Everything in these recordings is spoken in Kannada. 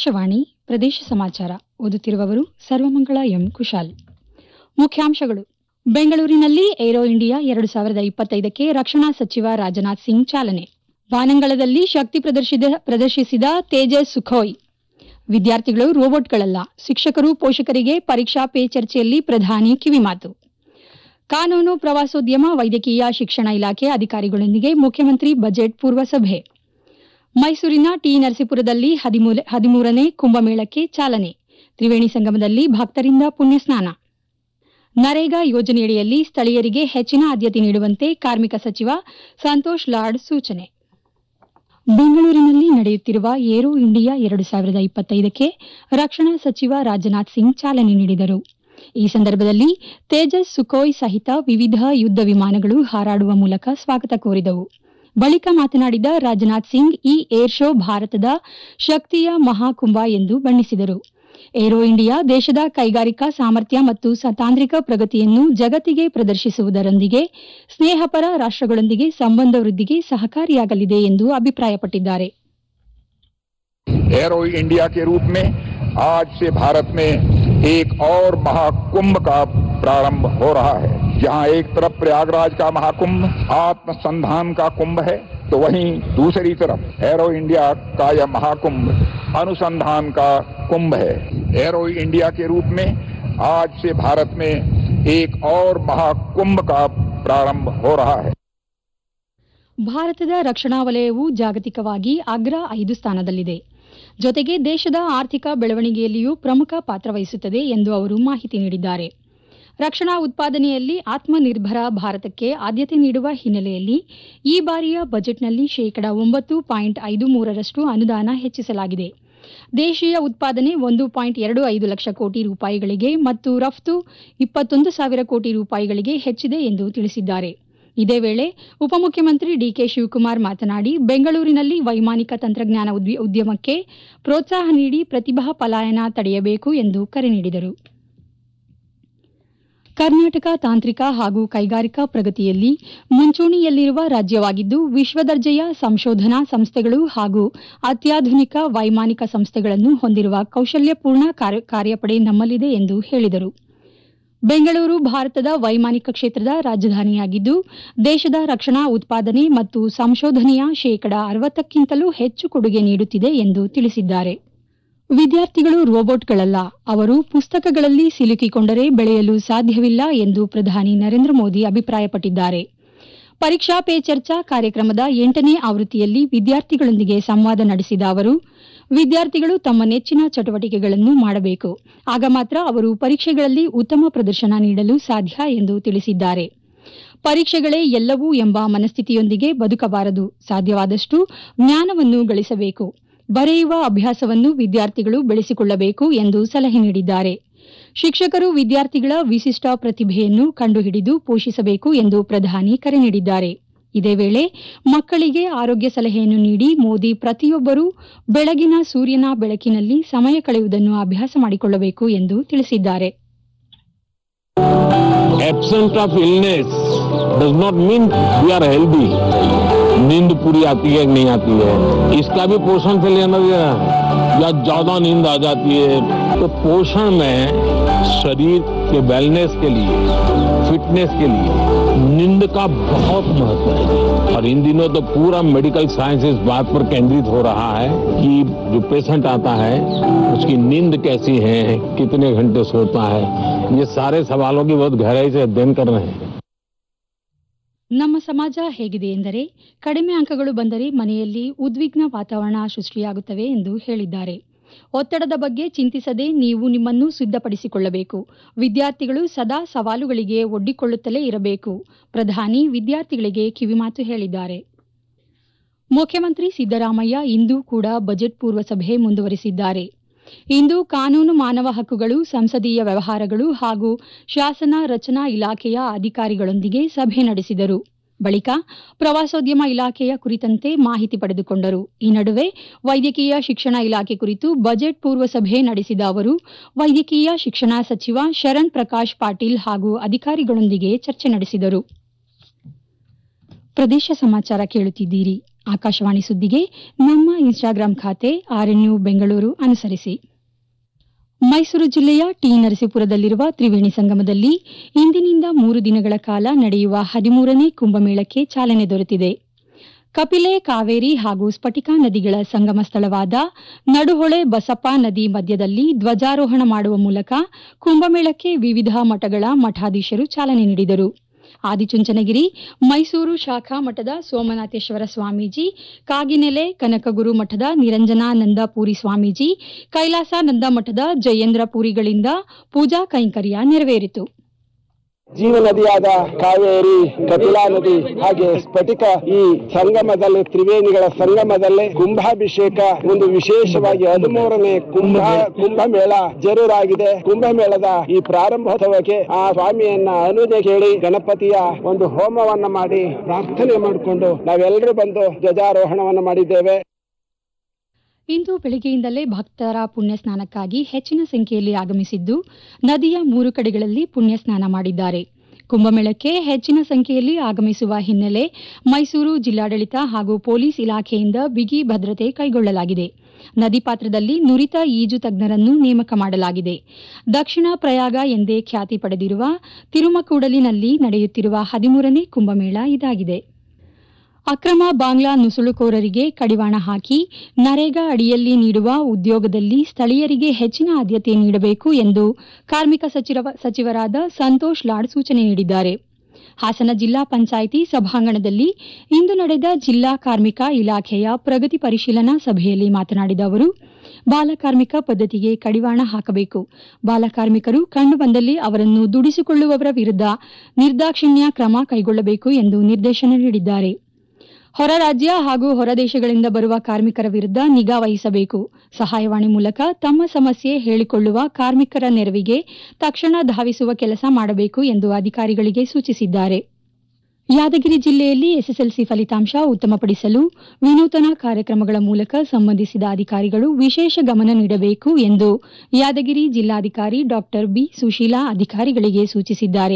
ಆಕಾಶವಾಣಿ ಪ್ರದೇಶ ಸಮಾಚಾರ ಓದುತ್ತಿರುವವರು ಸರ್ವಮಂಗಳ ಎಂ ಕುಶಾಲ್ ಮುಖ್ಯಾಂಶಗಳು ಬೆಂಗಳೂರಿನಲ್ಲಿ ಏರೋ ಇಂಡಿಯಾ ಎರಡು ಸಾವಿರದ ಇಪ್ಪತ್ತೈದಕ್ಕೆ ರಕ್ಷಣಾ ಸಚಿವ ರಾಜನಾಥ್ ಸಿಂಗ್ ಚಾಲನೆ ಬಾನಂಗಳದಲ್ಲಿ ಶಕ್ತಿ ಪ್ರದರ್ಶಿದ ಪ್ರದರ್ಶಿಸಿದ ತೇಜಸ್ ಸುಖೋಯ್ ವಿದ್ಯಾರ್ಥಿಗಳು ರೋಬೋಟ್ಗಳಲ್ಲ ಶಿಕ್ಷಕರು ಪೋಷಕರಿಗೆ ಪರೀಕ್ಷಾ ಪೇ ಚರ್ಚೆಯಲ್ಲಿ ಪ್ರಧಾನಿ ಕಿವಿಮಾತು ಕಾನೂನು ಪ್ರವಾಸೋದ್ಯಮ ವೈದ್ಯಕೀಯ ಶಿಕ್ಷಣ ಇಲಾಖೆ ಅಧಿಕಾರಿಗಳೊಂದಿಗೆ ಮುಖ್ಯಮಂತ್ರಿ ಬಜೆಟ್ ಪೂರ್ವ ಸಭೆ ಮೈಸೂರಿನ ಟಿ ನರಸೀಪುರದಲ್ಲಿ ಹದಿಮೂಲ- ಹದಿಮೂರನೇ ಕುಂಭಮೇಳಕ್ಕೆ ಚಾಲನೆ ತ್ರಿವೇಣಿ ಸಂಗಮದಲ್ಲಿ ಭಕ್ತರಿಂದ ಪುಣ್ಯಸ್ನಾನ ನರೇಗಾ ಯೋಜನೆಯಡಿಯಲ್ಲಿ ಸ್ಥಳೀಯರಿಗೆ ಹೆಚ್ಚಿನ ಆದ್ಯತೆ ನೀಡುವಂತೆ ಕಾರ್ಮಿಕ ಸಚಿವ ಸಂತೋಷ್ ಲಾಡ್ ಸೂಚನೆ ಬೆಂಗಳೂರಿನಲ್ಲಿ ನಡೆಯುತ್ತಿರುವ ಏರೋ ಇಂಡಿಯಾ ಎರಡು ಸಾವಿರದ ಇಪ್ಪತ್ತೈದಕ್ಕೆ ರಕ್ಷಣಾ ಸಚಿವ ರಾಜನಾಥ್ ಸಿಂಗ್ ಚಾಲನೆ ನೀಡಿದರು ಈ ಸಂದರ್ಭದಲ್ಲಿ ತೇಜಸ್ ಸುಖೋಯ್ ಸಹಿತ ವಿವಿಧ ಯುದ್ಧ ವಿಮಾನಗಳು ಹಾರಾಡುವ ಮೂಲಕ ಸ್ವಾಗತ ಕೋರಿದವು ಬಳಿಕ ಮಾತನಾಡಿದ ರಾಜನಾಥ್ ಸಿಂಗ್ ಈ ಏರ್ ಶೋ ಭಾರತದ ಶಕ್ತಿಯ ಮಹಾಕುಂಭ ಎಂದು ಬಣ್ಣಿಸಿದರು ಏರೋ ಇಂಡಿಯಾ ದೇಶದ ಕೈಗಾರಿಕಾ ಸಾಮರ್ಥ್ಯ ಮತ್ತು ಸ- ತಾಂತ್ರಿಕ ಪ್ರಗತಿಯನ್ನು ಜಗತ್ತಿಗೆ ಪ್ರದರ್ಶಿಸುವುದರೊಂದಿಗೆ ಸ್ನೇಹಪರ ರಾಷ್ಟ್ರಗಳೊಂದಿಗೆ ಸಂಬಂಧ ವೃದ್ಧಿಗೆ ಸಹಕಾರಿಯಾಗಲಿದೆ ಎಂದು ಅಭಿಪ್ರಾಯಪಟ್ಟಿದ್ದಾರೆ एरो इंडिया के रूप में आज से भारत में एक और महाकुंभ का प्रारंभ हो रहा है जहां एक तरफ प्रयागराज का महाकुंभ आत्मसंधान का कुंभ है तो वहीं दूसरी तरफ एरो इंडिया का यह महाकुंभ अनुसंधान का कुंभ है एरो इंडिया के रूप में आज से भारत में एक और महाकुंभ का प्रारंभ हो रहा है ಭಾರತದ ರಕ್ಷಣಾ ವಲಯವು ಜಾಗತಿಕವಾಗಿ ಅಗ್ರ ಐದು ಸ್ಥಾನದಲ್ಲಿದೆ ಜೊತೆಗೆ ದೇಶದ ಆರ್ಥಿಕ ಬೆಳವಣಿಗೆಯಲ್ಲಿಯೂ ಪ್ರಮುಖ ಪಾತ್ರ ವಹಿಸುತ್ತದೆ ಎಂದು ಅವರು ಮಾಹಿತಿ ನೀಡಿದ್ದಾರೆ ರಕ್ಷಣಾ ಉತ್ಪಾದನೆಯಲ್ಲಿ ಆತ್ಮನಿರ್ಭರ ಭಾರತಕ್ಕೆ ಆದ್ಯತೆ ನೀಡುವ ಹಿನ್ನೆಲೆಯಲ್ಲಿ ಈ ಬಾರಿಯ ಬಜೆಟ್ನಲ್ಲಿ ಶೇಕಡ ಒಂಬತ್ತು ಪಾಯಿಂಟ್ ಐದು ಮೂರರಷ್ಟು ಅನುದಾನ ಹೆಚ್ಚಿಸಲಾಗಿದೆ ದೇಶೀಯ ಉತ್ಪಾದನೆ ಒಂದು ಪಾಯಿಂಟ್ ಎರಡು ಐದು ಲಕ್ಷ ಕೋಟಿ ರೂಪಾಯಿಗಳಿಗೆ ಮತ್ತು ರಫ್ತು ಇಪ್ಪತ್ತೊಂದು ಸಾವಿರ ಕೋಟಿ ರೂಪಾಯಿಗಳಿಗೆ ಹೆಚ್ಚಿದೆ ಎಂದು ತಿಳಿಸಿದ್ದಾರೆ ಇದೇ ವೇಳೆ ಉಪಮುಖ್ಯಮಂತ್ರಿ ಡಿಕೆ ಶಿವಕುಮಾರ್ ಮಾತನಾಡಿ ಬೆಂಗಳೂರಿನಲ್ಲಿ ವೈಮಾನಿಕ ತಂತ್ರಜ್ಞಾನ ಉದ್ವಿ- ಉದ್ಯಮಕ್ಕೆ ಪ್ರೋತ್ಸಾಹ ನೀಡಿ ಪ್ರತಿಭಾ ಪಲಾಯನ ತಡೆಯಬೇಕು ಎಂದು ಕರೆ ನೀಡಿದರು ಕರ್ನಾಟಕ ತಾಂತ್ರಿಕ ಹಾಗೂ ಕೈಗಾರಿಕಾ ಪ್ರಗತಿಯಲ್ಲಿ ಮುಂಚೂಣಿಯಲ್ಲಿರುವ ರಾಜ್ಯವಾಗಿದ್ದು ವಿಶ್ವದರ್ಜೆಯ ಸಂಶೋಧನಾ ಸಂಸ್ಥೆಗಳು ಹಾಗೂ ಅತ್ಯಾಧುನಿಕ ವೈಮಾನಿಕ ಸಂಸ್ಥೆಗಳನ್ನು ಹೊಂದಿರುವ ಕೌಶಲ್ಯಪೂರ್ಣ ಕಾರ್ಯ- ಕಾರ್ಯಪಡೆ ನಮ್ಮಲ್ಲಿದೆ ಎಂದು ಹೇಳಿದರು ಬೆಂಗಳೂರು ಭಾರತದ ವೈಮಾನಿಕ ಕ್ಷೇತ್ರದ ರಾಜಧಾನಿಯಾಗಿದ್ದು ದೇಶದ ರಕ್ಷಣಾ ಉತ್ಪಾದನೆ ಮತ್ತು ಸಂಶೋಧನೆಯ ಶೇಕಡ ಅರವತ್ತಕ್ಕಿಂತಲೂ ಹೆಚ್ಚು ಕೊಡುಗೆ ನೀಡುತ್ತಿದೆ ಎಂದು ತಿಳಿಸಿದ್ದಾರೆ ವಿದ್ಯಾರ್ಥಿಗಳು ರೋಬೋಟ್ಗಳಲ್ಲ ಅವರು ಪುಸ್ತಕಗಳಲ್ಲಿ ಸಿಲುಕಿಕೊಂಡರೆ ಬೆಳೆಯಲು ಸಾಧ್ಯವಿಲ್ಲ ಎಂದು ಪ್ರಧಾನಿ ನರೇಂದ್ರ ಮೋದಿ ಅಭಿಪ್ರಾಯಪಟ್ಟಿದ್ದಾರೆ ಪರೀಕ್ಷಾ ಪೇ ಚರ್ಚಾ ಕಾರ್ಯಕ್ರಮದ ಎಂಟನೇ ಆವೃತ್ತಿಯಲ್ಲಿ ವಿದ್ಯಾರ್ಥಿಗಳೊಂದಿಗೆ ಸಂವಾದ ನಡೆಸಿದ ಅವರು ವಿದ್ಯಾರ್ಥಿಗಳು ತಮ್ಮ ನೆಚ್ಚಿನ ಚಟುವಟಿಕೆಗಳನ್ನು ಮಾಡಬೇಕು ಆಗ ಮಾತ್ರ ಅವರು ಪರೀಕ್ಷೆಗಳಲ್ಲಿ ಉತ್ತಮ ಪ್ರದರ್ಶನ ನೀಡಲು ಸಾಧ್ಯ ಎಂದು ತಿಳಿಸಿದ್ದಾರೆ ಪರೀಕ್ಷೆಗಳೇ ಎಲ್ಲವೂ ಎಂಬ ಮನಸ್ಥಿತಿಯೊಂದಿಗೆ ಬದುಕಬಾರದು ಸಾಧ್ಯವಾದಷ್ಟು ಜ್ಞಾನವನ್ನು ಗಳಿಸಬೇಕು ಬರೆಯುವ ಅಭ್ಯಾಸವನ್ನು ವಿದ್ಯಾರ್ಥಿಗಳು ಬೆಳೆಸಿಕೊಳ್ಳಬೇಕು ಎಂದು ಸಲಹೆ ನೀಡಿದ್ದಾರೆ ಶಿಕ್ಷಕರು ವಿದ್ಯಾರ್ಥಿಗಳ ವಿಶಿಷ್ಟ ಪ್ರತಿಭೆಯನ್ನು ಕಂಡುಹಿಡಿದು ಪೋಷಿಸಬೇಕು ಎಂದು ಪ್ರಧಾನಿ ಕರೆ ನೀಡಿದ್ದಾರೆ ಇದೇ ವೇಳೆ ಮಕ್ಕಳಿಗೆ ಆರೋಗ್ಯ ಸಲಹೆಯನ್ನು ನೀಡಿ ಮೋದಿ ಪ್ರತಿಯೊಬ್ಬರೂ ಬೆಳಗಿನ ಸೂರ್ಯನ ಬೆಳಕಿನಲ್ಲಿ ಸಮಯ ಕಳೆಯುವುದನ್ನು ಅಭ್ಯಾಸ ಮಾಡಿಕೊಳ್ಳಬೇಕು ಎಂದು ತಿಳಿಸಿದ್ದಾರೆ absence of illness does not mean we are healthy नींद पूरी आती है कि नहीं आती है इसका भी पोषण से लेना देना या ज्यादा नींद आ जाती है तो पोषण में शरीर के वेलनेस के लिए फिटनेस के लिए नींद का बहुत महत्व है और इन दिनों तो पूरा मेडिकल साइंस इस बात पर केंद्रित हो रहा है कि जो पेशेंट आता है उसकी नींद कैसी है कितने घंटे सोता है ये सारे सवालों की बहुत गहराई से अध्ययन कर रहे हैं ನಮ್ಮ ಸಮಾಜ ಹೇಗಿದೆ ಎಂದರೆ ಕಡಿಮೆ ಅಂಕಗಳು ಬಂದರೆ ಮನೆಯಲ್ಲಿ ಉದ್ವಿಗ್ನ ವಾತಾವರಣ ಸೃಷ್ಟಿಯಾಗುತ್ತವೆ ಎಂದು ಹೇಳಿದ್ದಾರೆ ಒತ್ತಡದ ಬಗ್ಗೆ ಚಿಂತಿಸದೆ ನೀವು ನಿಮ್ಮನ್ನು ಸಿದ್ಧಪಡಿಸಿಕೊಳ್ಳಬೇಕು ವಿದ್ಯಾರ್ಥಿಗಳು ಸದಾ ಸವಾಲುಗಳಿಗೆ ಒಡ್ಡಿಕೊಳ್ಳುತ್ತಲೇ ಇರಬೇಕು ಪ್ರಧಾನಿ ವಿದ್ಯಾರ್ಥಿಗಳಿಗೆ ಕಿವಿಮಾತು ಹೇಳಿದ್ದಾರೆ ಮುಖ್ಯಮಂತ್ರಿ ಸಿದ್ದರಾಮಯ್ಯ ಇಂದು ಕೂಡ ಬಜೆಟ್ ಪೂರ್ವ ಸಭೆ ಮುಂದುವರಿಸಿದ್ದಾರೆ ಇಂದು ಕಾನೂನು ಮಾನವ ಹಕ್ಕುಗಳು ಸಂಸದೀಯ ವ್ಯವಹಾರಗಳು ಹಾಗೂ ಶಾಸನ ರಚನಾ ಇಲಾಖೆಯ ಅಧಿಕಾರಿಗಳೊಂದಿಗೆ ಸಭೆ ನಡೆಸಿದರು ಬಳಿಕ ಪ್ರವಾಸೋದ್ಯಮ ಇಲಾಖೆಯ ಕುರಿತಂತೆ ಮಾಹಿತಿ ಪಡೆದುಕೊಂಡರು ಈ ನಡುವೆ ವೈದ್ಯಕೀಯ ಶಿಕ್ಷಣ ಇಲಾಖೆ ಕುರಿತು ಬಜೆಟ್ ಪೂರ್ವ ಸಭೆ ನಡೆಸಿದ ಅವರು ವೈದ್ಯಕೀಯ ಶಿಕ್ಷಣ ಸಚಿವ ಶರಣ್ ಪ್ರಕಾಶ್ ಪಾಟೀಲ್ ಹಾಗೂ ಅಧಿಕಾರಿಗಳೊಂದಿಗೆ ಚರ್ಚೆ ನಡೆಸಿದರು ಪ್ರದೇಶ ಸಮಾಚಾರ ಕೇಳುತ್ತಿದ್ದೀರಿ ಆಕಾಶವಾಣಿ ಸುದ್ದಿಗೆ ನಮ್ಮ ಇನ್ಸ್ಟಾಗ್ರಾಂ ಖಾತೆ ಆರ್ಎನ್ಯು ಬೆಂಗಳೂರು ಅನುಸರಿಸಿ ಮೈಸೂರು ಜಿಲ್ಲೆಯ ಟಿ ನರಸೀಪುರದಲ್ಲಿರುವ ತ್ರಿವೇಣಿ ಸಂಗಮದಲ್ಲಿ ಇಂದಿನಿಂದ ಮೂರು ದಿನಗಳ ಕಾಲ ನಡೆಯುವ ಹದಿಮೂರನೇ ಕುಂಭಮೇಳಕ್ಕೆ ಚಾಲನೆ ದೊರೆತಿದೆ ಕಪಿಲೆ ಕಾವೇರಿ ಹಾಗೂ ಸ್ಫಟಿಕಾ ನದಿಗಳ ಸಂಗಮ ಸ್ಥಳವಾದ ನಡುಹೊಳೆ ಬಸಪ್ಪ ನದಿ ಮಧ್ಯದಲ್ಲಿ ಧ್ವಜಾರೋಹಣ ಮಾಡುವ ಮೂಲಕ ಕುಂಭಮೇಳಕ್ಕೆ ವಿವಿಧ ಮಠಗಳ ಮಠಾಧೀಶರು ಚಾಲನೆ ನೀಡಿದರು ಆದಿಚುಂಚನಗಿರಿ ಮೈಸೂರು ಶಾಖಾ ಮಠದ ಸೋಮನಾಥೇಶ್ವರ ಸ್ವಾಮೀಜಿ ಕಾಗಿನೆಲೆ ಕನಕಗುರು ಮಠದ ನಿರಂಜನಾನಂದ ಪೂರಿ ಸ್ವಾಮೀಜಿ ಕೈಲಾಸಾನಂದ ಮಠದ ಜಯೇಂದ್ರ ಪೂರಿಗಳಿಂದ ಪೂಜಾ ಕೈಂಕರ್ಯ ನೆರವೇರಿತು ಜೀವ ನದಿಯಾದ ಕಾವೇರಿ ಕಪಿಲಾ ನದಿ ಹಾಗೆ ಸ್ಫಟಿಕ ಈ ಸಂಗಮದಲ್ಲಿ ತ್ರಿವೇಣಿಗಳ ಸಂಗಮದಲ್ಲಿ ಕುಂಭಾಭಿಷೇಕ ಒಂದು ವಿಶೇಷವಾಗಿ ಹದಿಮೂರನೇ ಕುಂಭ ಕುಂಭಮೇಳ ಜರೂರಾಗಿದೆ ಕುಂಭಮೇಳದ ಈ ಪ್ರಾರಂಭೋತ್ಸವಕ್ಕೆ ಆ ಸ್ವಾಮಿಯನ್ನ ಅನುಜೆ ಕೇಳಿ ಗಣಪತಿಯ ಒಂದು ಹೋಮವನ್ನ ಮಾಡಿ ಪ್ರಾರ್ಥನೆ ಮಾಡಿಕೊಂಡು ನಾವೆಲ್ಲರೂ ಬಂದು ಧ್ವಜಾರೋಹಣವನ್ನು ಮಾಡಿದ್ದೇವೆ ಇಂದು ಬೆಳಗ್ಗೆಯಿಂದಲೇ ಭಕ್ತರ ಪುಣ್ಯ ಸ್ನಾನಕ್ಕಾಗಿ ಹೆಚ್ಚಿನ ಸಂಖ್ಯೆಯಲ್ಲಿ ಆಗಮಿಸಿದ್ದು ನದಿಯ ಮೂರು ಕಡೆಗಳಲ್ಲಿ ಪುಣ್ಯ ಸ್ನಾನ ಮಾಡಿದ್ದಾರೆ ಕುಂಭಮೇಳಕ್ಕೆ ಹೆಚ್ಚಿನ ಸಂಖ್ಯೆಯಲ್ಲಿ ಆಗಮಿಸುವ ಹಿನ್ನೆಲೆ ಮೈಸೂರು ಜಿಲ್ಲಾಡಳಿತ ಹಾಗೂ ಪೊಲೀಸ್ ಇಲಾಖೆಯಿಂದ ಬಿಗಿ ಭದ್ರತೆ ಕೈಗೊಳ್ಳಲಾಗಿದೆ ನದಿ ಪಾತ್ರದಲ್ಲಿ ನುರಿತ ಈಜು ತಜ್ಞರನ್ನು ನೇಮಕ ಮಾಡಲಾಗಿದೆ ದಕ್ಷಿಣ ಪ್ರಯಾಗ ಎಂದೇ ಖ್ಯಾತಿ ಪಡೆದಿರುವ ತಿರುಮಕೂಡಲಿನಲ್ಲಿ ನಡೆಯುತ್ತಿರುವ ಹದಿಮೂರನೇ ಕುಂಭಮೇಳ ಇದಾಗಿದೆ ಅಕ್ರಮ ಬಾಂಗ್ಲಾ ನುಸುಳುಕೋರರಿಗೆ ಕಡಿವಾಣ ಹಾಕಿ ನರೇಗಾ ಅಡಿಯಲ್ಲಿ ನೀಡುವ ಉದ್ಯೋಗದಲ್ಲಿ ಸ್ಥಳೀಯರಿಗೆ ಹೆಚ್ಚಿನ ಆದ್ಯತೆ ನೀಡಬೇಕು ಎಂದು ಕಾರ್ಮಿಕ ಸಚಿವ ಸಚಿವರಾದ ಸಂತೋಷ್ ಲಾಡ್ ಸೂಚನೆ ನೀಡಿದ್ದಾರೆ ಹಾಸನ ಜಿಲ್ಲಾ ಪಂಚಾಯಿತಿ ಸಭಾಂಗಣದಲ್ಲಿ ಇಂದು ನಡೆದ ಜಿಲ್ಲಾ ಕಾರ್ಮಿಕ ಇಲಾಖೆಯ ಪ್ರಗತಿ ಪರಿಶೀಲನಾ ಸಭೆಯಲ್ಲಿ ಮಾತನಾಡಿದ ಅವರು ಬಾಲಕಾರ್ಮಿಕ ಪದ್ಧತಿಗೆ ಕಡಿವಾಣ ಹಾಕಬೇಕು ಬಾಲಕಾರ್ಮಿಕರು ಕಂಡುಬಂದಲ್ಲಿ ಅವರನ್ನು ದುಡಿಸಿಕೊಳ್ಳುವವರ ವಿರುದ್ಧ ನಿರ್ದಾಕ್ಷಿಣ್ಯ ಕ್ರಮ ಕೈಗೊಳ್ಳಬೇಕು ಎಂದು ನಿರ್ದೇಶನ ನೀಡಿದ್ದಾರೆ ಹೊರ ರಾಜ್ಯ ಹಾಗೂ ಹೊರದೇಶಗಳಿಂದ ಬರುವ ಕಾರ್ಮಿಕರ ವಿರುದ್ಧ ನಿಗಾ ವಹಿಸಬೇಕು ಸಹಾಯವಾಣಿ ಮೂಲಕ ತಮ್ಮ ಸಮಸ್ಯೆ ಹೇಳಿಕೊಳ್ಳುವ ಕಾರ್ಮಿಕರ ನೆರವಿಗೆ ತಕ್ಷಣ ಧಾವಿಸುವ ಕೆಲಸ ಮಾಡಬೇಕು ಎಂದು ಅಧಿಕಾರಿಗಳಿಗೆ ಸೂಚಿಸಿದ್ದಾರೆ ಯಾದಗಿರಿ ಜಿಲ್ಲೆಯಲ್ಲಿ ಎಸ್ಎಸ್ಎಲ್ಸಿ ಫಲಿತಾಂಶ ಉತ್ತಮಪಡಿಸಲು ವಿನೂತನ ಕಾರ್ಯಕ್ರಮಗಳ ಮೂಲಕ ಸಂಬಂಧಿಸಿದ ಅಧಿಕಾರಿಗಳು ವಿಶೇಷ ಗಮನ ನೀಡಬೇಕು ಎಂದು ಯಾದಗಿರಿ ಜಿಲ್ಲಾಧಿಕಾರಿ ಡಾ ಬಿ ಸುಶೀಲಾ ಅಧಿಕಾರಿಗಳಿಗೆ ಸೂಚಿಸಿದ್ದಾರೆ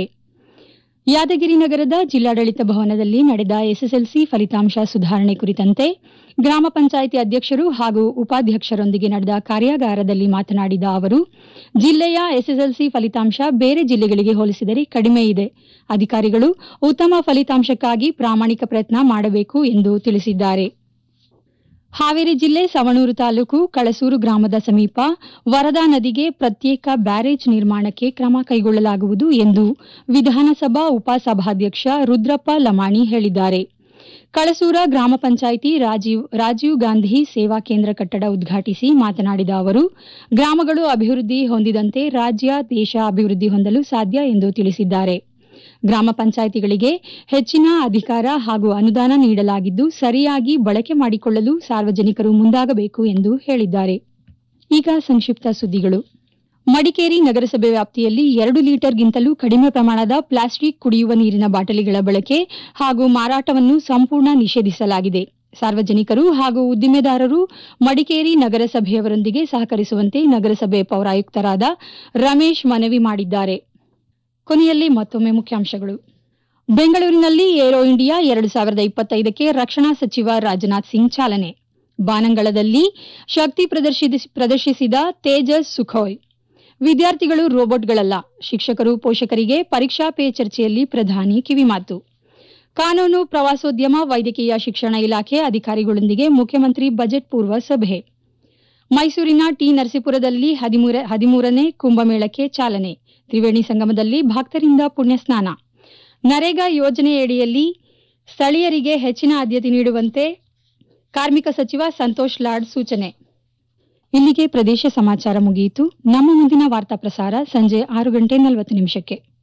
ಯಾದಗಿರಿ ನಗರದ ಜಿಲ್ಲಾಡಳಿತ ಭವನದಲ್ಲಿ ನಡೆದ ಎಸ್ಎಸ್ಎಲ್ಸಿ ಫಲಿತಾಂಶ ಸುಧಾರಣೆ ಕುರಿತಂತೆ ಗ್ರಾಮ ಪಂಚಾಯಿತಿ ಅಧ್ಯಕ್ಷರು ಹಾಗೂ ಉಪಾಧ್ಯಕ್ಷರೊಂದಿಗೆ ನಡೆದ ಕಾರ್ಯಾಗಾರದಲ್ಲಿ ಮಾತನಾಡಿದ ಅವರು ಜಿಲ್ಲೆಯ ಎಸ್ಎಸ್ಎಲ್ಸಿ ಫಲಿತಾಂಶ ಬೇರೆ ಜಿಲ್ಲೆಗಳಿಗೆ ಹೋಲಿಸಿದರೆ ಕಡಿಮೆ ಇದೆ ಅಧಿಕಾರಿಗಳು ಉತ್ತಮ ಫಲಿತಾಂಶಕ್ಕಾಗಿ ಪ್ರಾಮಾಣಿಕ ಪ್ರಯತ್ನ ಮಾಡಬೇಕು ಎಂದು ತಿಳಿಸಿದ್ದಾರೆ ಹಾವೇರಿ ಜಿಲ್ಲೆ ಸವಣೂರು ತಾಲೂಕು ಕಳಸೂರು ಗ್ರಾಮದ ಸಮೀಪ ವರದಾ ನದಿಗೆ ಪ್ರತ್ಯೇಕ ಬ್ಯಾರೇಜ್ ನಿರ್ಮಾಣಕ್ಕೆ ಕ್ರಮ ಕೈಗೊಳ್ಳಲಾಗುವುದು ಎಂದು ವಿಧಾನಸಭಾ ಉಪಸಭಾಧ್ಯಕ್ಷ ರುದ್ರಪ್ಪ ಲಮಾಣಿ ಹೇಳಿದ್ದಾರೆ ಕಳಸೂರ ಗ್ರಾಮ ಪಂಚಾಯಿತಿ ರಾಜೀವ್ ರಾಜೀವ್ ಗಾಂಧಿ ಸೇವಾ ಕೇಂದ್ರ ಕಟ್ಟಡ ಉದ್ಘಾಟಿಸಿ ಮಾತನಾಡಿದ ಅವರು ಗ್ರಾಮಗಳು ಅಭಿವೃದ್ಧಿ ಹೊಂದಿದಂತೆ ರಾಜ್ಯ ದೇಶ ಅಭಿವೃದ್ಧಿ ಹೊಂದಲು ಸಾಧ್ಯ ಎಂದು ತಿಳಿಸಿದ್ದಾರೆ ಗ್ರಾಮ ಪಂಚಾಯಿತಿಗಳಿಗೆ ಹೆಚ್ಚಿನ ಅಧಿಕಾರ ಹಾಗೂ ಅನುದಾನ ನೀಡಲಾಗಿದ್ದು ಸರಿಯಾಗಿ ಬಳಕೆ ಮಾಡಿಕೊಳ್ಳಲು ಸಾರ್ವಜನಿಕರು ಮುಂದಾಗಬೇಕು ಎಂದು ಹೇಳಿದ್ದಾರೆ ಈಗ ಸಂಕ್ಷಿಪ್ತ ಸುದ್ದಿಗಳು ಮಡಿಕೇರಿ ನಗರಸಭೆ ವ್ಯಾಪ್ತಿಯಲ್ಲಿ ಎರಡು ಲೀಟರ್ಗಿಂತಲೂ ಕಡಿಮೆ ಪ್ರಮಾಣದ ಪ್ಲಾಸ್ಟಿಕ್ ಕುಡಿಯುವ ನೀರಿನ ಬಾಟಲಿಗಳ ಬಳಕೆ ಹಾಗೂ ಮಾರಾಟವನ್ನು ಸಂಪೂರ್ಣ ನಿಷೇಧಿಸಲಾಗಿದೆ ಸಾರ್ವಜನಿಕರು ಹಾಗೂ ಉದ್ದಿಮೆದಾರರು ಮಡಿಕೇರಿ ನಗರಸಭೆಯವರೊಂದಿಗೆ ಸಹಕರಿಸುವಂತೆ ನಗರಸಭೆ ಪೌರಾಯುಕ್ತರಾದ ರಮೇಶ್ ಮನವಿ ಮಾಡಿದ್ದಾರೆ ಕೊನೆಯಲ್ಲಿ ಮತ್ತೊಮ್ಮೆ ಮುಖ್ಯಾಂಶಗಳು ಬೆಂಗಳೂರಿನಲ್ಲಿ ಏರೋ ಇಂಡಿಯಾ ಎರಡು ಸಾವಿರದ ಇಪ್ಪತ್ತೈದಕ್ಕೆ ರಕ್ಷಣಾ ಸಚಿವ ರಾಜನಾಥ್ ಸಿಂಗ್ ಚಾಲನೆ ಬಾನಂಗಳದಲ್ಲಿ ಶಕ್ತಿ ಪ್ರದರ್ಶಿಸಿ- ಪ್ರದರ್ಶಿಸಿದ ತೇಜಸ್ ಸುಖೋಯ್ ವಿದ್ಯಾರ್ಥಿಗಳು ರೋಬೋಟ್ಗಳಲ್ಲ ಶಿಕ್ಷಕರು ಪೋಷಕರಿಗೆ ಪರೀಕ್ಷಾ ಪೇ ಚರ್ಚೆಯಲ್ಲಿ ಪ್ರಧಾನಿ ಕಿವಿಮಾತು ಕಾನೂನು ಪ್ರವಾಸೋದ್ಯಮ ವೈದ್ಯಕೀಯ ಶಿಕ್ಷಣ ಇಲಾಖೆ ಅಧಿಕಾರಿಗಳೊಂದಿಗೆ ಮುಖ್ಯಮಂತ್ರಿ ಬಜೆಟ್ ಪೂರ್ವ ಸಭೆ ಮೈಸೂರಿನ ಟಿ ನರಸೀಪುರದಲ್ಲಿ ಹದಿಮೂರ ಹದಿಮೂರನೇ ಕುಂಭಮೇಳಕ್ಕೆ ಚಾಲನೆ ತ್ರಿವೇಣಿ ಸಂಗಮದಲ್ಲಿ ಭಕ್ತರಿಂದ ಪುಣ್ಯ ಸ್ನಾನ ನರೇಗಾ ಯೋಜನೆಯಡಿಯಲ್ಲಿ ಸ್ಥಳೀಯರಿಗೆ ಹೆಚ್ಚಿನ ಆದ್ಯತೆ ನೀಡುವಂತೆ ಕಾರ್ಮಿಕ ಸಚಿವ ಸಂತೋಷ್ ಲಾಡ್ ಸೂಚನೆ ಇಲ್ಲಿಗೆ ಪ್ರದೇಶ ಸಮಾಚಾರ ಮುಗಿಯಿತು ನಮ್ಮ ಮುಂದಿನ ವಾರ್ತಾ ಪ್ರಸಾರ ಸಂಜೆ ಆರು ಗಂಟೆ ನಲವತ್ತು ನಿಮಿಷಕ್ಕೆ